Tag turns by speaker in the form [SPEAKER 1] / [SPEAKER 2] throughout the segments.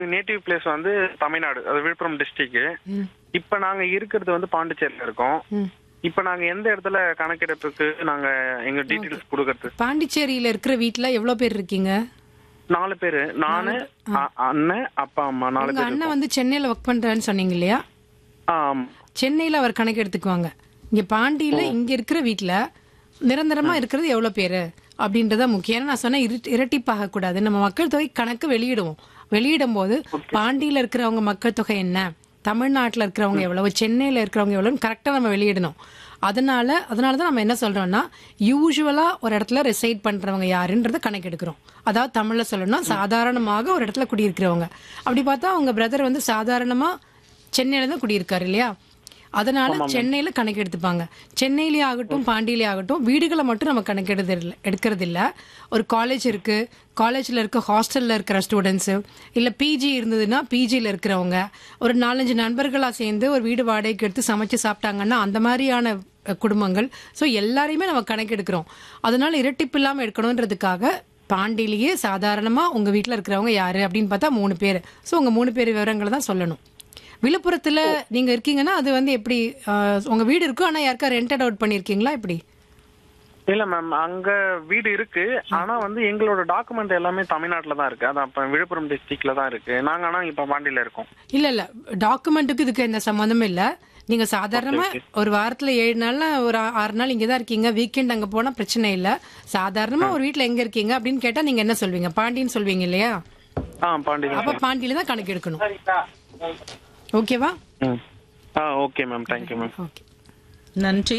[SPEAKER 1] Native place வந்து தமிழ்நாடு அது Villupuram district
[SPEAKER 2] ம்,
[SPEAKER 1] இப்ப நாங்க இருக்கிறது வந்து பாண்டிச்சேரியில இருக்கோம்
[SPEAKER 2] ம்.
[SPEAKER 1] இப்ப நாங்க எந்த இடத்துல கணக்கெடுப்புக்கு நாங்க எங்க டீடைல்ஸ் கொடுக்கறது
[SPEAKER 2] பாண்டிச்சேரியில இருக்கிற வீட்ல எவ்வளவு பேர் இருக்கீங்க
[SPEAKER 1] நாலு பேரு நானு அ- அண்ணன் அப்பா அம்மா நாலு
[SPEAKER 2] உங்க
[SPEAKER 1] பேர்
[SPEAKER 2] அண்ணன் வந்து சென்னையில ஒர்க் பண்றான்னு சொன்னீங்க இல்லையா
[SPEAKER 1] ஆ, ஆமா
[SPEAKER 2] சென்னையில அவர் கணக்கு எடுத்துக்குவாங்க இங்க பாண்டியில இங்க இருக்கிற வீட்ல நிரந்தரமா இருக்கிறது எவ்வளவு பேரு அப்படின்றத முக்கியம் ஏன்னா நான் சொன்ன இரட்டிப்பாக கூடாது நம்ம மக்கள் தொகை கணக்கு வெளியிடுவோம் வெளியிடும் போது பாண்டியில இருக்கிறவங்க மக்கள் தொகை என்ன தமிழ்நாட்டுல இருக்கிறவங்க எவ்வளவு சென்னையில இருக்கிறவங்க எவ்வளவு கரெக்டா நம்ம வெளியிடணும் அதனால அதனால தான் நம்ம என்ன சொல்றோம்னா யூஸ்வலா ஒரு இடத்துல ரிசைட் பண்றவங்க யாருன்றத கணக்கு எடுக்கிறோம் அதாவது தமிழ்ல சொல்லணும்னா சாதாரணமாக ஒரு இடத்துல குடியிருக்கிறவங்க அப்படி பார்த்தா அவங்க பிரதர் வந்து சாதாரணமா சென்னையில தான் குடியிருக்காரு இல்லையா அதனால சென்னையில கணக்கு எடுத்துப்பாங்க சென்னையிலே ஆகட்டும் பாண்டியிலே ஆகட்டும் வீடுகளை மட்டும் நம்ம கணக்கெடுது இல்ல எடுக்கிறது இல்ல ஒரு காலேஜ் இருக்கு காலேஜ்ல இருக்க ஹாஸ்டல்ல இருக்கிற ஸ்டூடெண்ட்ஸ் இல்ல பிஜி இருந்ததுன்னா பிஜில இருக்கிறவங்க ஒரு நாலஞ்சு நண்பர்களா சேர்ந்து ஒரு வீடு வாடகைக்கு எடுத்து சமைச்சு சாப்பிட்டாங்கன்னா அந்த மாதிரியான அஹ், குடும்பங்கள் ஸோ எல்லாரையுமே நம்ம கணக்கெடுக்கிறோம் அதனால இரட்டிப்பு இல்லாம எடுக்கணுன்றதுக்காக பாண்டியிலேயே சாதாரணமா உங்க வீட்ல இருக்கிறவங்க யாரு அப்படின்னு பார்த்தா மூணு பேர் ஸோ உங்க மூணு பேர் விவரங்களை தான் சொல்லணும் விழுப்புரத்துல நீங்க இருக்கீங்கன்னா அது வந்து எப்படி ஆஹ், உங்க வீடு இருக்கும் ஆனா யாருக்கா ரெண்டட் அவுட் பண்ணிருக்கீங்களா எப்படி
[SPEAKER 1] இல்ல மேம் அங்க வீடு இருக்கு ஆனா வந்து எங்களோட டாக்குமெண்ட் எல்லாமே தமிழ்நாட்டுல தான் இருக்கு அதான் இப்ப விழுப்புரம் டிஸ்ட்ரிக்ட்ல தான் இருக்கு நாங்க ஆனா இப்ப பாண்டியில இருக்கோம்
[SPEAKER 2] இல்ல இல்ல டாக்குமெண்ட்டுக்கு இதுக்கு எந்த சம்மந்தமும் இல்ல நீங்க சாதாரணமா ஒரு வாரத்துல ஏழு நாள்ல ஒரு ஆ- ஆறு நாள் இங்க தான் இருக்கீங்க வீக்கெண்ட் அங்க போனா பிரச்சனை இல்ல சாதாரணமா ஒரு வீட்ல எங்க இருக்கீங்க அப்படின்னு கேட்டா நீங்க என்ன சொல்வீங்க பாண்டின்னு சொல்வீங்க இல்லையா
[SPEAKER 1] ஆ பாண்டியில
[SPEAKER 2] அப்ப பாண்டியில தான் கணக்கு எடுக்கணும் ஓகேவா
[SPEAKER 1] ம். ஆ okay ma'am thank you ma'am
[SPEAKER 2] okay
[SPEAKER 3] நன்றி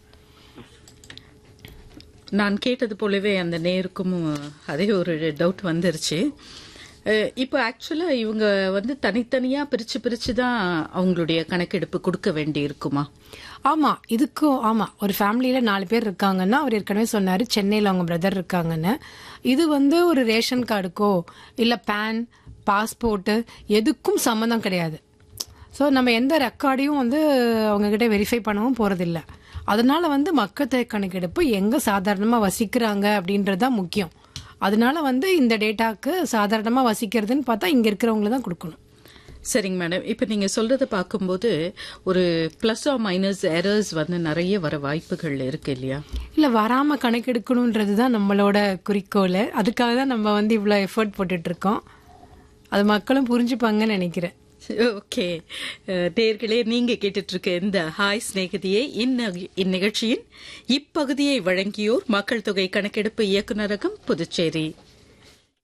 [SPEAKER 3] நான் கேட்டது போலவே அந்த நேருக்கும் அதே ஒரு டவுட் வந்துருச்சு அஹ் இப்போ ஆக்சுவலா இவங்க வந்து தனித்தனியா பிரிச்சு பிரிச்சு தான் அவங்களுடைய கணக்கெடுப்பு கொடுக்க வேண்டி இருக்குமா
[SPEAKER 2] ஆமா இதுக்கும் ஆமா ஒரு ஃபேமிலியில நாலு பேர் இருக்காங்கன்னா அவர் ஏற்கனவே சொன்னாரு சென்னையில அவங்க பிரதர் இருக்காங்கன்னு இது வந்து ஒரு ரேஷன் கார்டுக்கோ இல்ல பேன் பாஸ்போர்ட் எதுக்கும் சம்மந்தம் கிடையாது ஸோ நம்ம எந்த ரெக்கார்டையும் வந்து அவங்க கிட்ட வெரிஃபை பண்ணவும் போறதில்ல அதனால வந்து மக்கள் தொகை கணக்கெடுப்பு எங்க சாதாரணமா வசிக்கிறாங்க அப்படின்றது தான் முக்கியம் அதனால வந்து இந்த டேட்டாக்கு சாதாரணமா வசிக்கிறதுன்னு பார்த்தா இங்க இருக்கிறவங்கள தான் கொடுக்கணும்
[SPEAKER 3] சரிங்க மேடம் இப்போ நீங்க சொல்றத பார்க்கும்போது ஒரு பிளஸ் ஆர் மைனஸ் எரர்ஸ் வந்து நிறைய வர வாய்ப்புகள் இருக்கு இல்லையா
[SPEAKER 2] இல்ல வராம கணக்கெடுக்கணுன்றது தான் நம்மளோட குறிக்கோள் அதுக்காக தான் நம்ம வந்து இவ்வளோ எஃபர்ட் போட்டுட்டு இருக்கோம் அது மக்களும் புரிஞ்சுப்பாங்கன்னு நினைக்கிறேன்
[SPEAKER 3] ஓகே நேர்களே நீங்க கேட்டுட்டு இருக்க இந்த ஹாய் சிநேகிதியை இந்ந- இந்நிகழ்ச்சியின் இப்பகுதியை வழங்கியோர் மக்கள் தொகை கணக்கெடுப்பு இயக்குநரகம் புதுச்சேரி